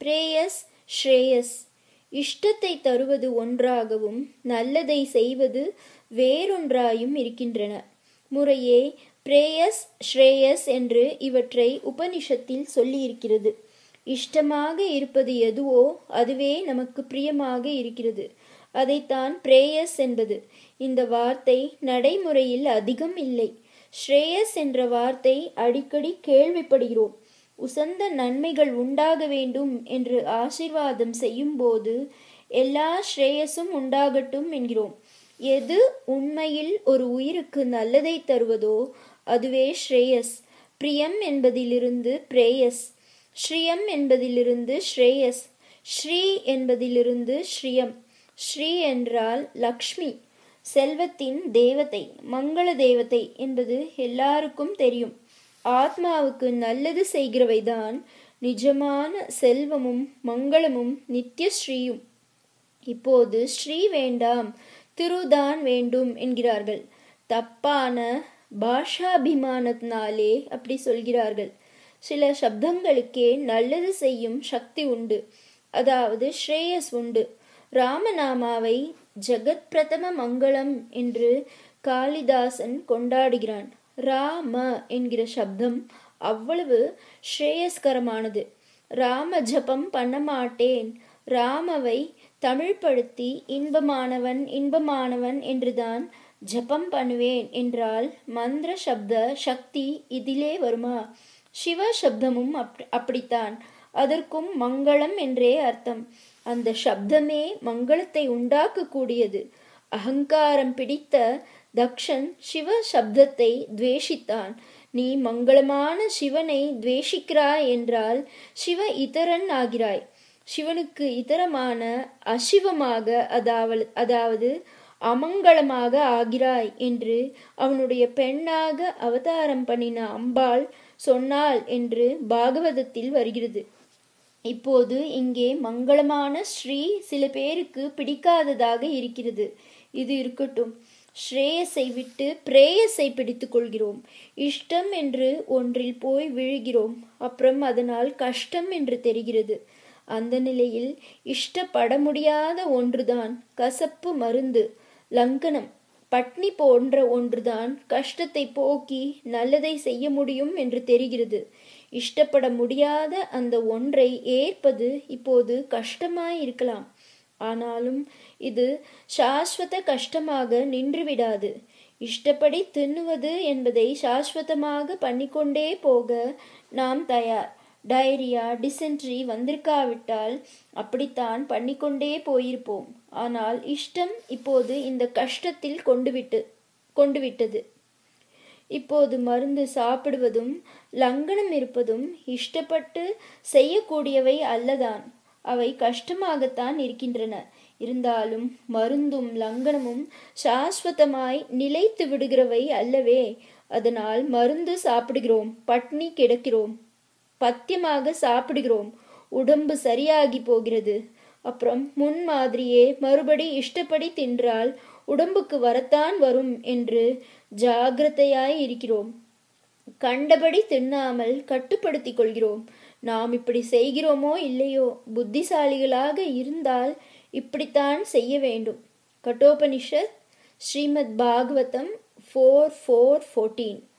prayers ஸ்ரேயஸ் இஷ்டத்தை தருவது ஒன்றாகவும் நல்லதை செய்வது வேறொன்றாயும் இருக்கின்றன முறையே பிரேயஸ் ஸ்ரேயஸ் என்று இவற்றை உபனிஷத்தில் சொல்லியிருக்கிறது இஷ்டமாக இருப்பது எதுவோ அதுவே நமக்கு பிரியமாக இருக்கிறது அதைத்தான் பிரேயஸ் என்பது இந்த வார்த்தை நடைமுறையில் அதிகம் இல்லை ஸ்ரேயஸ் என்ற வார்த்தை அடிக்கடி கேள்விப்படுகிறோம் உசந்த நன்மைகள் உண்டாக வேண்டும் என்று ஆசிர்வாதம் செய்யும்போது எல்லா ஸ்ரேயஸும் உண்டாகட்டும் என்கிறோம் எது உண்மையில் ஒரு உயிருக்கு நல்லதை தருவதோ அதுவே ஸ்ரேயஸ் பிரியம் என்பதிலிருந்து பிரேயஸ் ஸ்ரீயம் என்பதிலிருந்து ஸ்ரேயஸ் ஸ்ரீ என்பதிலிருந்து ஸ்ரீயம் ஸ்ரீ என்றால் லக்ஷ்மி செல்வத்தின் தேவதை மங்கள தேவதை என்பது எல்லாருக்கும் தெரியும் ஆத்மாவுக்கு நல்லது செய்கிறவைதான் நிஜமான செல்வமும் மங்களமும் நித்திய ஸ்ரீயும் இப்போது ஸ்ரீ வேண்டாம் திருதான் வேண்டும் என்கிறார்கள் தப்பான பாஷாபிமானத்தினாலே அப்படி சொல்கிறார்கள் சில சப்தங்களுக்கே நல்லது செய்யும் சக்தி உண்டு அதாவது ஸ்ரேயஸ் உண்டு ராமநாமாவை ஜெகத் பிரதம மங்களம் என்று காளிதாசன் கொண்டாடுகிறான் ராம என்கிற சப்தம் அவ்வளவு ஸ்ரேயஸ்கரமானது ராம ஜபம் பண்ண மாட்டேன் ராமவை தமிழ்படுத்தி இன்பமானவன் இன்பமானவன் என்றுதான் ஜபம் பண்ணுவேன் என்றால் மந்திர சப்த சக்தி இதிலே வருமா சிவ சப்தமும் அப் அப்படித்தான் அதற்கும் மங்களம் என்றே அர்த்தம் அந்த சப்தமே மங்களத்தை உண்டாக்கக்கூடியது அகங்காரம் பிடித்த தக்ஷன் சிவ சப்தத்தை துவேஷித்தான் நீ மங்களமான சிவனை துவேஷிக்கிறாய் என்றால் சிவ இதரன் ஆகிறாய் சிவனுக்கு இதரமான அசிவமாக அதாவது அதாவது அமங்களமாக ஆகிறாய் என்று அவனுடைய பெண்ணாக அவதாரம் பண்ணின அம்பாள் சொன்னாள் என்று பாகவதத்தில் வருகிறது இப்போது இங்கே மங்களமான ஸ்ரீ சில பேருக்கு பிடிக்காததாக இருக்கிறது இது இருக்கட்டும் ஸ்ரேயஸை விட்டு பிரேயஸை பிடித்து கொள்கிறோம் இஷ்டம் என்று ஒன்றில் போய் விழுகிறோம் அப்புறம் அதனால் கஷ்டம் என்று தெரிகிறது அந்த நிலையில் இஷ்டப்பட முடியாத ஒன்றுதான் கசப்பு மருந்து லங்கனம் பட்னி போன்ற ஒன்றுதான் கஷ்டத்தை போக்கி நல்லதை செய்ய முடியும் என்று தெரிகிறது இஷ்டப்பட முடியாத அந்த ஒன்றை ஏற்பது இப்போது கஷ்டமாய் இருக்கலாம் ஆனாலும் இது சாஸ்வத கஷ்டமாக நின்றுவிடாது இஷ்டப்படி தின்னுவது என்பதை சாஸ்வதமாக பண்ணிக்கொண்டே போக நாம் தயார் டயரியா டிசென்ட்ரி வந்திருக்காவிட்டால் அப்படித்தான் பண்ணிக்கொண்டே போயிருப்போம் ஆனால் இஷ்டம் இப்போது இந்த கஷ்டத்தில் கொண்டு விட்டு கொண்டு விட்டது இப்போது மருந்து சாப்பிடுவதும் லங்கனம் இருப்பதும் இஷ்டப்பட்டு செய்யக்கூடியவை அல்லதான் அவை கஷ்டமாகத்தான் இருக்கின்றன இருந்தாலும் மருந்தும் லங்கனமும் சாஸ்வதமாய் நிலைத்து விடுகிறவை அல்லவே அதனால் மருந்து சாப்பிடுகிறோம் பட்னி கிடக்கிறோம் பத்தியமாக சாப்பிடுகிறோம் உடம்பு சரியாகி போகிறது அப்புறம் முன் மாதிரியே மறுபடி இஷ்டப்படி தின்றால் உடம்புக்கு வரத்தான் வரும் என்று ஜாகிரதையாய் இருக்கிறோம் கண்டபடி தின்னாமல் கட்டுப்படுத்தி கொள்கிறோம் நாம் இப்படி செய்கிறோமோ இல்லையோ புத்திசாலிகளாக இருந்தால் இப்படித்தான் செய்ய வேண்டும் Kathopanishad Srimad Bhagavatam four four fourteen